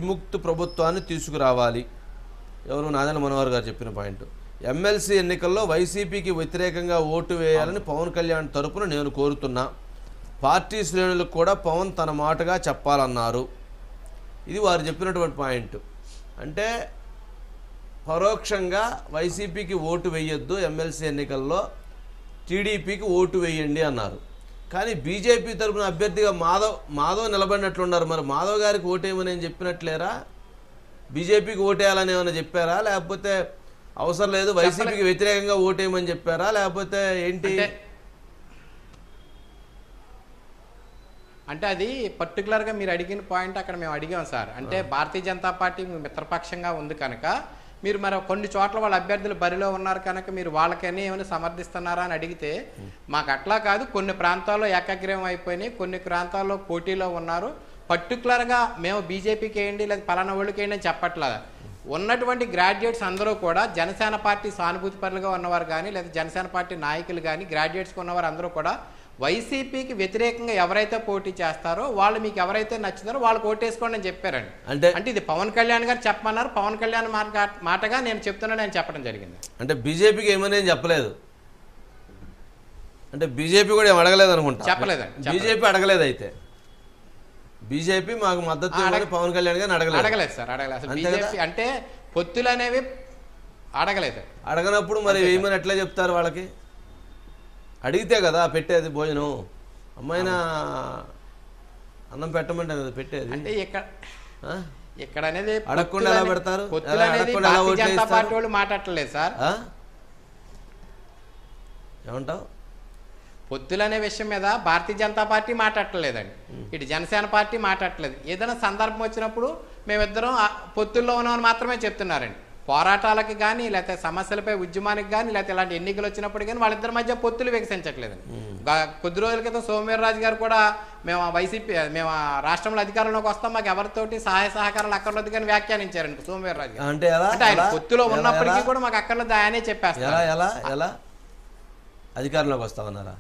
విముక్తి ప్రభుత్వాన్ని తీసుకురావాలి ఎవరు నాదన మనోహర్ గారు చెప్పిన పాయింట్ ఎమ్మెల్సీ ఎన్నికల్లో వైసీపీకి వ్యతిరేకంగా ఓటు వేయాలని పవన్ కళ్యాణ్ తరపున నేను కోరుతున్నా పార్టీ శ్రేణులకు కూడా పవన్ తన మాటగా చెప్పాలన్నారు ఇది వారు చెప్పినటువంటి పాయింట్ అంటే పరోక్షంగా వైసీపీకి ఓటు వేయొద్దు ఎమ్మెల్సీ ఎన్నికల్లో టీడీపీకి ఓటు వేయండి అన్నారు కానీ బీజేపీ తరపున అభ్యర్థిగా మాధవ్ మాధవ్ నిలబడినట్లున్నారు మరి మాధవ్ గారికి ఓటేయమని నేను చెప్పినట్లేరా బీజేపీకి ఓటేయాలని ఏమైనా చెప్పారా లేకపోతే అవసరం లేదు వైసీపీకి వ్యతిరేకంగా ఓటేయమని చెప్పారా లేకపోతే ఏంటి అంటే అంటే అది పర్టికులర్గా మీరు అడిగిన పాయింట్ అక్కడ మేము అడిగాం సార్ అంటే భారతీయ జనతా పార్టీ మీ మిత్రపక్షంగా ఉంది కనుక మీరు మరి కొన్ని చోట్ల వాళ్ళ అభ్యర్థులు బరిలో ఉన్నారు కనుక మీరు వాళ్ళకని ఏమైనా సమర్థిస్తున్నారా అని అడిగితే మాకు అట్లా కాదు కొన్ని ప్రాంతాల్లో ఏకాగ్రహం అయిపోయినాయి కొన్ని ప్రాంతాల్లో పోటీలో ఉన్నారు పర్టికులర్గా మేము బీజేపీకి వేయండి లేదా పలానా వాళ్ళకి వేయండి అని చెప్పట్లేదు ఉన్నటువంటి గ్రాడ్యుయేట్స్ అందరూ కూడా జనసేన పార్టీ సానుభూతి పరులుగా ఉన్నవారు కానీ లేదా జనసేన పార్టీ నాయకులు కానీ గ్రాడ్యుయేట్స్గా ఉన్నవారు అందరూ కూడా వైసీపీకి వ్యతిరేకంగా ఎవరైతే పోటీ చేస్తారో వాళ్ళు మీకు ఎవరైతే నచ్చుతారో వాళ్ళకి ఓటేసుకోండి అని చెప్పారండి అంటే అంటే ఇది పవన్ కళ్యాణ్ గారు చెప్పమన్నారు పవన్ కళ్యాణ్ మాట మాటగా నేను చెప్తున్నాను నేను చెప్పడం జరిగింది అంటే బీజేపీకి ఏమని ఏం చెప్పలేదు అంటే బీజేపీ కూడా ఏం అడగలేదు అనుకుంటా చెప్పలేదండి, చెప్పలేదు. బీజేపీ అడగలేదు అయితే బీజేపీ మాకు మద్దతు ఆ, ఇవ్వమని అడగ- పవన్ కళ్యాణ్ గారిని అడగలేదు అడగలేదు సార్ అడగలేదు అసలు అంతే కదా? బీజేపీ అంటే పొత్తులు అనేవి అడగలేదు అడగనప్పుడు మరి వేయమని ఎట్లా చెప్తారు వాళ్ళకి అడిగితే కదా పెట్టేది భోజనం అమ్మాయినా అన్నం పెట్టమంటే కదా పెట్టేది అంటే ఇక్కడ ఆ? ఇక్కడ అనేది అడగకుండా పొత్తులు ఎలా అనే- పెడతారు? పొత్తులు ఎలా అనేది అడగకుండా ఎలా భారతీయ ఓట్లు జనతా వేయిస్తారు? పార్టీ వాళ్ళు మాట్లాడలేదు సార్ ఆ? ఏమంటావు పొత్తులు అనే విషయం మీద భారతీయ జనతా పార్టీ మాట్లాడలేదండి ఇటు జనసేన పార్టీ మాట్లాడలేదు ఏదైనా సందర్భం వచ్చినప్పుడు మేమిద్దరం ఆ పొత్తుల్లో ఉన్నామని మాత్రమే చెప్తున్నారండి పోరాటాలకు కానీ లేకపోతే సమస్యలపై ఉద్యమానికి కానీ లేకపోతే ఇలాంటి ఎన్నికలు వచ్చినప్పుడు కానీ వాళ్ళిద్దరి మధ్య పొత్తులు వికసించట్లేదండి గా- కొద్ది రోజుల క్రితం సోమవీర్రాజు గారు కూడా మేము ఆ వైసీపీ మేము ఆ రాష్ట్రంలో అధికారంలోకి వస్తాం మాకు ఎవరితోటి సహాయ సహకారాలు అక్కర్లేదు కానీ వ్యాఖ్యానించారండి సోమవీర్రాజు గారు అంటే ఎలా అంటే ఆయన ఎలా? పొత్తులో ఎలా? ఉన్నప్పటికీ ఎలా? కూడా మాకు అక్కర్లేదు ఆయనే ఎలా చెప్పేస్తారు ఎలా ఎలా అధికారంలోకి వస్తామన్నారా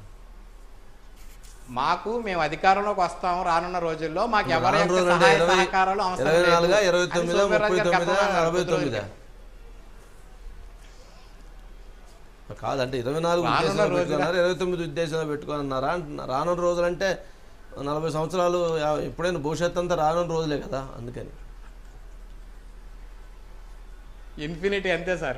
మాకు మేము అధికారంలోకి వస్తాం రానున్న రోజుల్లో మాకు ఎవరి రాను యొక్క రోజులు అంటే సహాయ ఇరవై సహకారాలు అవసరం ఇరవై లేదు నాలుగా ఇరవై అని తొమ్మిదా సోమవీర్రాజు ముప్పై గారు తొమ్మిదా చెప్పమన్నారు నలభై కొద్ది రోజుల తొమ్మిదా కాదంటే ఇరవై నాలుగు రానున్న ఉద్దేశంలో రోజుల- పెట్టుకున్నారు ఇరవై తొమ్మిది ఉద్దేశంలో పెట్టుకున్నారా అంటున్నారు రానున్న రోజులంటే నలభై సంవత్సరాలు యా- ఎప్పుడైనా భవిష్యత్తు అంతా రానున్న రోజులే కదా అందుకని ఇన్ఫినిటీ అంతే సార్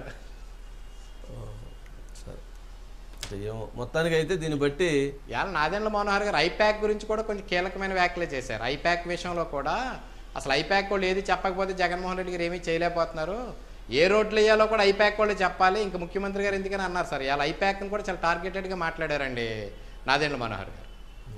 సరే అంటే ఏమో మొత్తానికి అయితే దీన్ని బట్టి ఇవాళ నాదెండ్ల మనోహర్ గారు ఐప్యాక్ గురించి కూడా కొంచెం కీలకమైన వ్యాఖ్యలు చేశారు ఐప్యాక్ విషయంలో కూడా అసలు ఐప్యాక్ వాళ్ళు ఏది చెప్పకపోతే జగన్మోహన్ రెడ్డి గారు ఏమీ చేయలేకపోతున్నారు ఏ రోడ్లు వేయాలో కూడా ఐప్యాక్ వాళ్ళు చెప్పాలి ఇంకా ముఖ్యమంత్రి గారు ఎందుకని అన్నారు సార్ ఇవాళ ఐప్యాక్ని కూడా చాలా టార్గెటెడ్గా మాట్లాడారండి నాదెండ్ల మనోహర్ గారు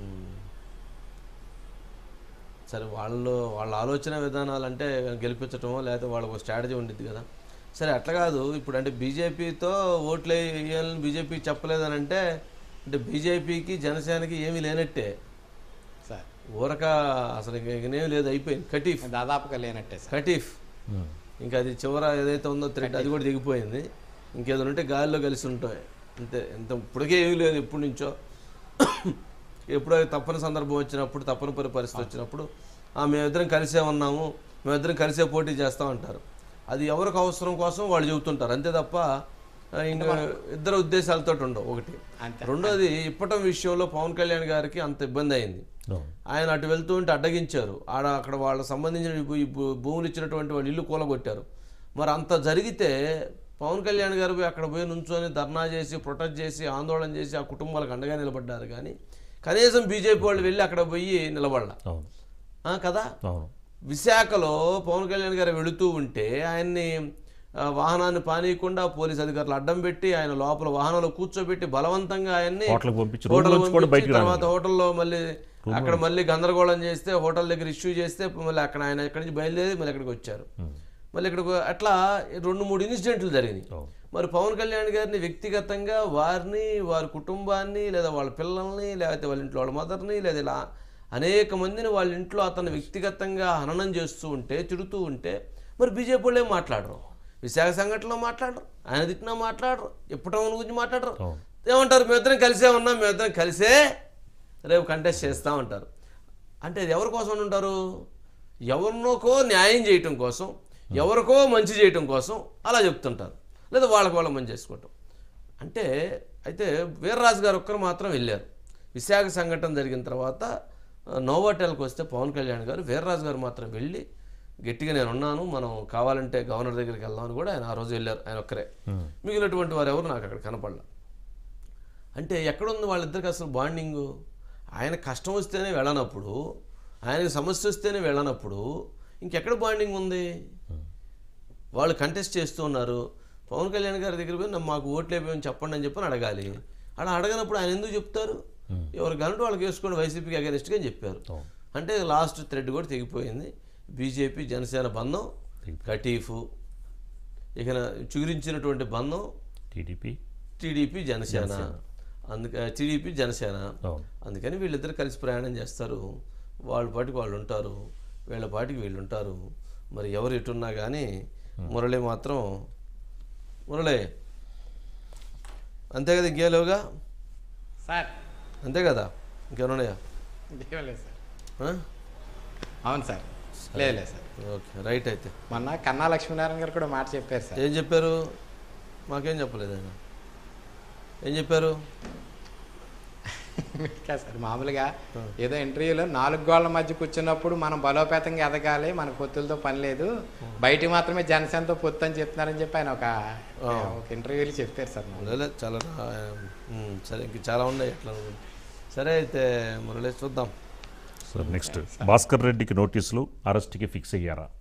సరే వాళ్ళు వాళ్ళ ఆలోచన విధానాలు అంటే గెలిపించటమో లేకపోతే వాళ్ళకు ఒక స్ట్రాటజీ ఉండిద్ది కదా సరే అట్లా కాదు ఇప్పుడు అంటే బీజేపీతో ఓట్లు వేయాలని బీజేపీ చెప్పలేదని అంటే అంటే బీజేపీకి జనసేనకి ఏమీ లేనట్టే సార్ ఊరక అసలు ఇంక ఇంకనేం లేదు అయిపోయింది కటీఫ్ దాదాపుగా లేనట్టే సార్ కటీఫ్ ఇంకా అది చివర ఏదైతే ఉందో థ్రెడ్ అది కూడా దిగిపోయింది ఇంకేదైనా ఉంటే గాలిలో కలిసి ఉంటాయి అంతే ఇంత ఇప్పటికే ఏమీ లేదు ఎప్పటి నుంచో ఎప్పుడో తప్పని సందర్భం వచ్చినప్పుడు తప్పని పరి పరిస్థితి వచ్చినప్పుడు "ఆ, మేమిద్దరం కలిసే ఉన్నాము మేమిద్దరం కలిసే పోటీ చేస్తాం అంటారు అది ఎవరికి అవసరం కోసం వాళ్ళు చెబుతుంటారు అంతే తప్ప ఆ, ఇంకా ఇద్దరు ఉద్దేశాలతో ఉండవు ఒకటి అంతే రెండోది ఇప్పటం విషయంలో పవన్ కళ్యాణ్ గారికి అంత ఇబ్బంది అయింది ఆయన అటు వెళ్తూ ఉంటే అడ్డగించారు ఆడ అక్కడ వాళ్ళకి సంబంధించిన ఈ భూ- ఈ భూ- భూములు ఇచ్చినటువంటి వాళ్ళు ఇల్లు కూలగొట్టారు మరి అంత జరిగితే పవన్ కళ్యాణ్ గారు పోయి అక్కడ పోయి నుంచొని ధర్నా చేసి ప్రొటెస్ట్ చేసి ఆందోళన చేసి ఆ కుటుంబాలకు అండగా నిలబడ్డారు కానీ కనీసం బీజేపీ వాళ్ళు వెళ్ళి అక్కడ పోయి నిలబడాల అవును ఆ, కదా అవును విశాఖలో పవన్ కళ్యాణ్ గారు వెళుతూ ఉంటే ఆయన్ని ఆ, వాహనాన్ని పానీయకుండా పోలీస్ అధికారులు అడ్డం పెట్టి ఆయన లోపల వాహనంలో కూర్చోబెట్టి బలవంతంగా ఆయన్ని హోటల్కి పంపించి, రూమ్ హోటల్ నుంచి కూడా బయటికి తర్వాత హోటల్లో మళ్ళీ అక్కడ మళ్ళీ గందరగోళం చేస్తే హోటల్ దగ్గర ఇష్యూ చేస్తే మళ్ళీ అక్కడ ఆయన ఇక్కడి నుంచి బయలుదేరి మళ్ళీ ఇక్కడికి వచ్చారు మళ్ళీ ఇక్కడికి అట్లా రెండు మూడు ఇన్సిడెంట్లు జరిగినాయి అవును. మరి పవన్ కళ్యాణ్ గారిని వ్యక్తిగతంగా వారిని వారి కుటుంబాన్ని లేదా వాళ్ళ పిల్లల్ని లేకపోతే వాళ్ళ ఇంట్లో వాళ్ళ మదర్ని లేదా ఇలా అనేక మందిని వాళ్ళ ఇంట్లో అతను వ్యక్తిగతంగా హననం చేస్తూ ఉంటే తిడుతూ ఉంటే మరి బీజేపీ వాళ్ళు ఏం మాట్లాడరు విశాఖ సంఘటనలో మాట్లాడరు ఆయన తిట్టినా మాట్లాడరు ఎప్పటం గురించి మాట్లాడరు అవును. ఏమంటారు మేమిద్దరం కలిసే ఉన్నాం మేమిద్దరం కలిసే రేపు కంటెస్ట్ చేస్తా ఉంటారు అంటే అది ఎవరి కోసం ఉంటారు ఎవరినోకో న్యాయం చేయటం కోసం ఎవరికో మంచి చేయటం కోసం అలా చెప్తుంటారు లేదా వాళ్ళకి వాళ్ళ మంచి చేసుకోవటం అంటే అయితే వీర్రాజు గారు ఒక్కరు మాత్రం వెళ్ళారు విశాఖ సంఘటన జరిగిన తర్వాత ఆ, నోవాటెల్కి వస్తే పవన్ కళ్యాణ్ గారు వీర్రాజు గారు మాత్రం వెళ్ళి గట్టిగా నేను ఉన్నాను మనం కావాలంటే గవర్నర్ దగ్గరికి వెళ్దామని కూడా ఆయన ఆ రోజు వెళ్ళారు ఆయన ఒక్కరే మిగిలినటువంటి వారు ఎవరు నాకు అక్కడ కనపడలా అంటే ఎక్కడుంది వాళ్ళిద్దరికి అసలు బాండింగు ఆయన కష్టం వస్తేనే వెళ్ళనప్పుడు ఆయనకి సమస్య వస్తేనే వెళ్ళనప్పుడు ఇంకెక్కడ బాండింగ్ ఉంది వాళ్ళు కంటెస్ట్ చేస్తూ ఉన్నారు పవన్ కళ్యాణ్ గారి దగ్గర పోయి "నా- మాకు ఓట్లు వేయమని చెప్పండి అని చెప్పని అడగాలి అలా అడగనప్పుడు ఆయన ఎందుకు చెప్తారు ఎవరు కనుక వాళ్ళకి వేసుకోండి వైసీపీకి అగెనిస్ట్గా అని చెప్పారు అంటే లాస్ట్ థ్రెడ్ కూడా తెగిపోయింది బీజేపీ జనసేన బంధం కటీఫు ఇక చిగురించినటువంటి బంధం టీడీపీ టీడీపీ జనసేన అందుకే టీడీపీ జనసేన అవును అందుకని వీళ్ళిద్దరు కలిసి ప్రయాణం చేస్తారు వాళ్ళ పాటికి వాళ్ళు ఉంటారు వీళ్ళ పాటికి వీళ్ళు ఉంటారు మరి ఎవరు ఎటున్నా కానీ మురళి మాత్రం మురళి అంతే కదా ఇంకేలేవుగా సార్ అంతే కదా ఇంకేమన్నాయా ఇంకేం లేదు సార్ ఆ? అవును సార్ లేదు లేదు సార్ ఓకే రైట్ అయితే మొన్న కన్నా లక్ష్మీనారాయణ గారు కూడా మాట చెప్పారు సార్ ఏం చెప్పారు మాకేం చెప్పలేదు ఆయన ఏం చెప్పారు కాదు సార్ మామూలుగా ఏదో ఇంటర్వ్యూలో నాలుగు గోళ్ల మధ్య కూర్చున్నప్పుడు మనం బలోపేతంగా ఎదగాలి మన పొత్తులతో పని లేదు బయట మాత్రమే జనసేనతో పొత్తు అని చెప్తున్నారని చెప్పి ఆయన ఒక ఒక ఇంటర్వ్యూలో చెప్పారు సార్ మాకు. లేదు చాలా ఉమ్, సరే ఇంక చాలా ఉన్నాయి ఎట్లా సరే అయితే మురళి చూద్దాం సార్ నెక్స్ట్ భాస్కర్ రెడ్డికి నోటీసులు అరెస్ట్కి ఫిక్స్ అయ్యారా